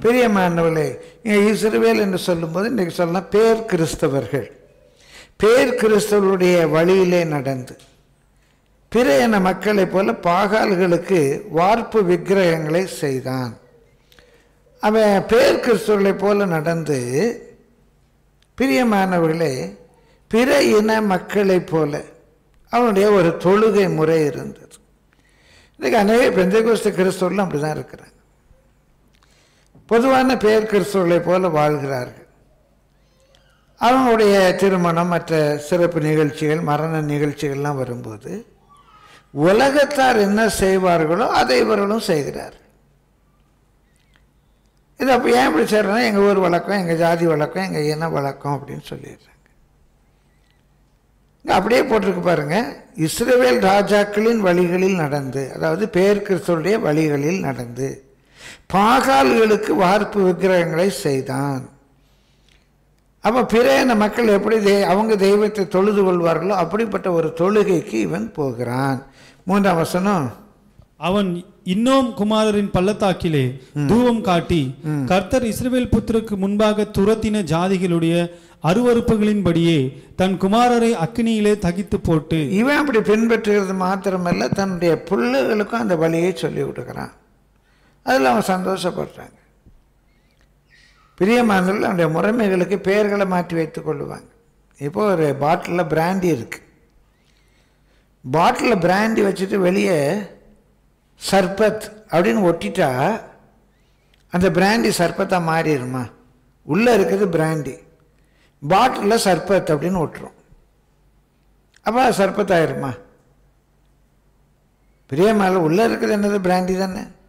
பிரியமானவர்களே இங்கே இஸ்ரவேல் என்று சொல்லும்போது இன்றைக்கு சொல்லலாம் பேர் கிறிஸ்தவர்கள் பேர் கிறிஸ்தவருடைய வழியிலே நடந்து பிற இன மக்களைப் போல பாகால்களுக்கு வார்ப்பு விக்கிரகங்களை செய்தான் அவன் பேர் கிறிஸ்தவர்களைப் போல நடந்து பிரியமானவர்களே பிற இன மக்களைப் போல அவனுடைய ஒரு தொழுகை முறை இருந்தது இன்றைக்கு அநேக பெந்தைகோஸ்த கிறிஸ்தவர்களும் அப்படி தான் இருக்கிறாங்க பொதுவான பேர் கிறிஸ்தவர்களைப் போல வாழ்கிறார்கள் அவங்களுடைய திருமணம் மற்ற சிறப்பு நிகழ்ச்சிகள் மரண நிகழ்ச்சிகள்லாம் வரும்போது உலகத்தார் என்ன செய்வார்களோ அதை இவர்களும் செய்கிறார் இது அப்போ ஏன் இப்படி செய்கிறோன்னா எங்கள் ஊர் வழக்கம் எங்கள் ஜாதி வழக்கம் எங்கள் இன வழக்கம் அப்படின்னு சொல்லிடுறாங்க இங்க அப்படியே போட்டிருக்கு பாருங்க இஸ்ரவேல் ராஜாக்களின் வழிகளில் நடந்து அதாவது பேர் கிறிஸ்தவருடைய வழிகளில் நடந்து பாகால்களுக்கு வார்ப்பு விக்கிரகங்களை செய்தான் அப்போ பிற இன மக்கள் எப்படி தெய் அவங்க தெய்வத்தை தொழுது கொள்வார்களோ அப்படிப்பட்ட ஒரு தொழுகைக்கு இவன் போகிறான் மூன்றாம் வசனம் அவன் இன்னோம் குமாரரின் பள்ளத்தாக்கிலே தூவம் காட்டி கர்த்தர் இஸ்ரவேல் புத்திருக்கு முன்பாக துரத்தின ஜாதிகளுடைய அருவருப்புகளின்படியே தன் குமாரரை அக்கினியிலே தகித்து போட்டு இவன் அப்படி பின்பற்றுகிறது மாத்திரமல்ல தன்னுடைய பிள்ளைகளுக்கும் அந்த வழியை சொல்லி விடுக்கிறான் அதில் அவன் சந்தோஷப்படுறாங்க பிரியமானவர்கள் அவனுடைய முறைமைகளுக்கு பெயர்களை மாற்றி வைத்துக் கொள்ளுவாங்க இப்போ ஒரு பாட்டிலில் பிராண்டி இருக்கு பாட்டிலில் பிராண்டி வச்சுட்டு வெளியே சர்பத் அப்படின்னு ஒட்டிட்டா அந்த பிராண்டி சர்பத்தாக மாறிடுமா உள்ளே இருக்கிறது பிராண்டி பாட்டிலில் சர்பத் அப்படின்னு ஒட்டுரும் அப்போ அது சர்பத் ஆயிருமா பிரியமால உள்ளே இருக்கிறது என்னது பிராண்டி தானே